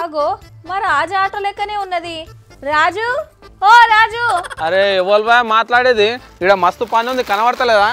అగో మా రాజు ఆటో లెక్కనే ఉన్నది రాజు ఓ రాజు అరే ఎవరు బా మాట్లాడేది ఇక్కడ మస్తు పని ఉంది కనబడతలేదా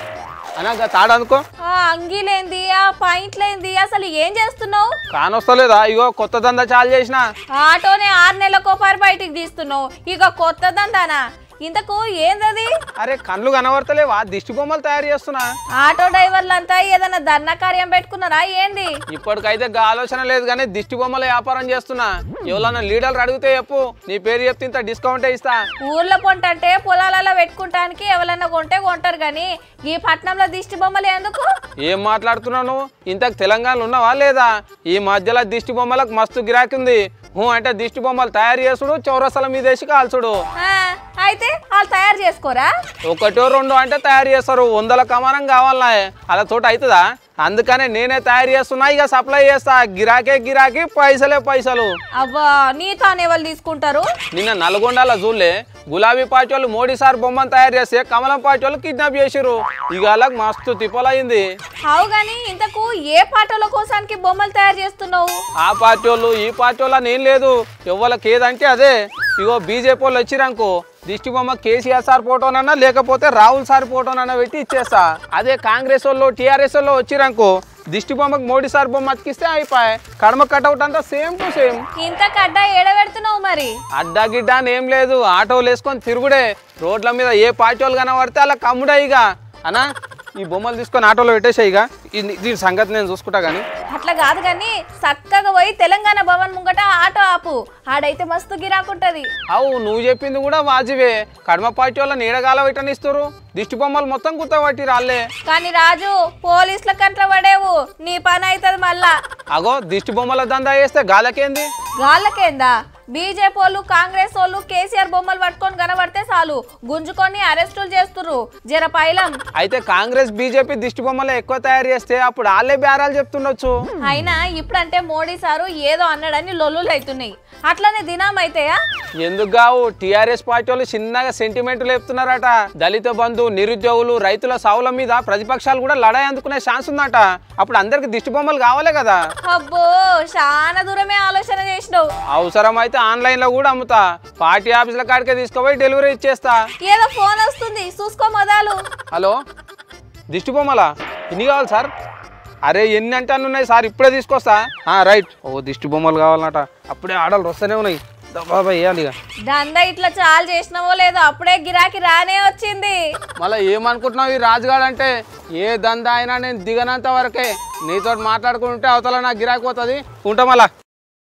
అనా తాడు అనుకో ఆ అంగీలేంది ఆ పాయింట్లేంది అసలు ఏం చేస్తున్నావు కానొస్తలేదా ఇగో కొత్త దందా చాలు చేసిన ఆటోనే ఆరు నెలలకోపారి బయటికి తీస్తున్నావు ఇక కొత్త దందానా ఇంతకు ఏందది అరే కళ్ళు కనబడతలేవా దిష్టి బొమ్మలు తయారు చేస్తున్నా ఆటో డ్రైవర్లంతా ఏదైనా ధర్నా కార్యం పెట్టుకున్నారా ఏంది ఇప్పటికైతే గా ఆలోచన లేదు కానీ దిష్టి బొమ్మల వ్యాపారం చేస్తున్నా ఎవరన్నా లీడర్లు అడిగితే చెప్పు నీ పేరు చెప్తే ఇంత డిస్కౌంటే ఇస్తా ఊర్లో పొంట అంటే పొలాలలో పెట్టుకుంటానికి ఎవరన్నా కొంటే కొంటారు కానీ ఈ పట్నంలో దిష్టి బొమ్మలు ఎందుకు ఏం మాట్లాడుతున్నావు నువ్వు ఇంతకు తెలంగాణలో ఉన్నావా లేదా ఈ మధ్యలో దిష్టి బొమ్మలకు మస్తు గిరాకీ ఉంది హూ అంటే దిష్టి బొమ్మలు తయారు చేసుడు చౌరసల మీద వేసి కాల్చుడు ఆ, అయితే వాళ్ళు తయారు చేసుకోరా ఒకటో రెండు అంటే తయారు చేస్తారు వందల కమానం కావాలా అలా తోట అవుతుందా అందుకనే నేనే తయారు చేస్తున్నా ఇక సప్లై చేస్తా గిరాకే గిరాకీ పైసలే పైసలు అవ్వా నీ తాను ఎవరు తీసుకుంటారు నిన్న నల్గొండలో చూడలే గులాబీ పార్టీ వాళ్ళు మోడీ సార్ బొమ్మను తయారు చేస్తే కమలం పార్టీ వాళ్ళు కిడ్నాప్ చేసిర్రు ఇక వాళ్ళకి మస్తు తిప్పలైంది అవు గాని ఇంతకు ఏ పాటల కోసానికి బొమ్మలు తయారు చేస్తున్నావు ఆ పార్టీ వాళ్ళు ఈ పార్టీ వాళ్ళు అని ఏం లేదు ఎవరికి ఏదంటే అదే ఇగో బీజేపీ వాళ్ళు వచ్చిరనుకో దిష్టి బొమ్మ కేసీఆర్ సార్ ఫోటోనన్నా లేకపోతే రాహుల్ సార్ ఫోటోనన్నా పెట్టి ఇచ్చేస్తా అదే కాంగ్రెస్ వాళ్ళు టీఆర్ఎస్ వాళ్ళు వచ్చిరనుకో దిష్టి బొమ్మకు మోడీ సార్ బొమ్మ అతికిస్తే అయిపోయి కడమ కటౌట్ అంతా సేమ్ టు సేమ్ ఇంత కడ్డ ఏడబెడుతున్నావు మరి అడ్డా గిడ్డా అని ఏం లేదు ఆటోలు వేసుకొని తిరుగుడే రోడ్ల మీద ఏ పార్టీ వాళ్ళు కనబడితే అలా కమ్ముడే ఇక అనా ఈ బొమ్మలు తీసుకొని ఆటోలో పెట్టేసాయి ఇక ఇది- దీని సంగతి నేను చూసుకుంటా కానీ అట్లా కాదు కానీ చక్కగా పోయి తెలంగాణ భవన్ ముంగట ఆటో ఆపు ఆడైతే మస్తు గిరాకుంటది అవు నువ్వు చెప్పింది కూడా వాజివే కడమ పార్టీ వాళ్ళ నీడగాల పెట్టనిస్తారు దిష్టి బొమ్మలు మొత్తం గుర్తపట్టి రాలే కానీ రాజు పోలీసుల కంట్ల పడేవు నీ పని అవుతుంది మళ్ళా అగో దిష్టి బొమ్మల దందా వేస్తే గాలకేంది గాళ్ళకేందా బీజేపీ వాళ్ళు కాంగ్రెస్ వాళ్ళు కేసీఆర్ బొమ్మలు పట్టుకొని కనబడితే చాలు గుంజుకొని అరెస్టులు చేస్తుర్రు జర పైలం అయితే కాంగ్రెస్ బీజేపీ దిష్టి బొమ్మలు ఎక్కువ తయారు చేస్తే అప్పుడు వాళ్ళే బేరాలు చెప్తుండొచ్చు అయినా ఇప్పుడంటే మోడీ సారు ఏదో అన్నాడని లొల్లులు అవుతున్నాయి అట్లనే దినం అయితాయా ఎందుకు కావు టీఆర్ఎస్ పార్టీ వాళ్ళు చిన్నగా సెంటిమెంట్ లేపుతున్నారట దళిత బంధు నిరుద్యోగులు రైతుల సావుల మీద ప్రతిపక్షాలు కూడా లడాయి అందుకునే ఛాన్స్ ఉందట అప్పుడు అందరికి దిష్టి బొమ్మలు కావాలే కదా అబ్బో చాలా దూరమే ఆలోచన చేసినావు అవసరం అయితే ఆన్లైన్ లో కూడా అమ్ముతా పార్టీ ఆఫీసుల కాడికే తీసుకుపోయి డెలివరీ ఇచ్చేస్తా ఏదో ఫోన్ వస్తుంది చూసుకో మొదలు హలో దిష్టి బొమ్మలా ఎన్ని కావాలి సార్ అరే ఎన్ని అంటే అన్ని ఉన్నాయి సార్ ఇప్పుడే తీసుకొస్తా ఆ, రైట్ ఓ దిష్టి బొమ్మలు కావాలన్నట అప్పుడే ఆర్డర్లు వస్తూనే ఉన్నాయి బాబా వేయాలి ఇక దందా ఇట్లా చాలు చేసినావో లేదో అప్పుడే గిరాకీ రానే వచ్చింది మళ్ళీ ఏమనుకుంటున్నావు ఈ రాజుగాడు అంటే ఏ దందా అయినా నేను దిగనంత వరకే నీతో మాట్లాడుకుంటే అవతల నాకు గిరాకి పోతుంది ఉంటా మళ్ళా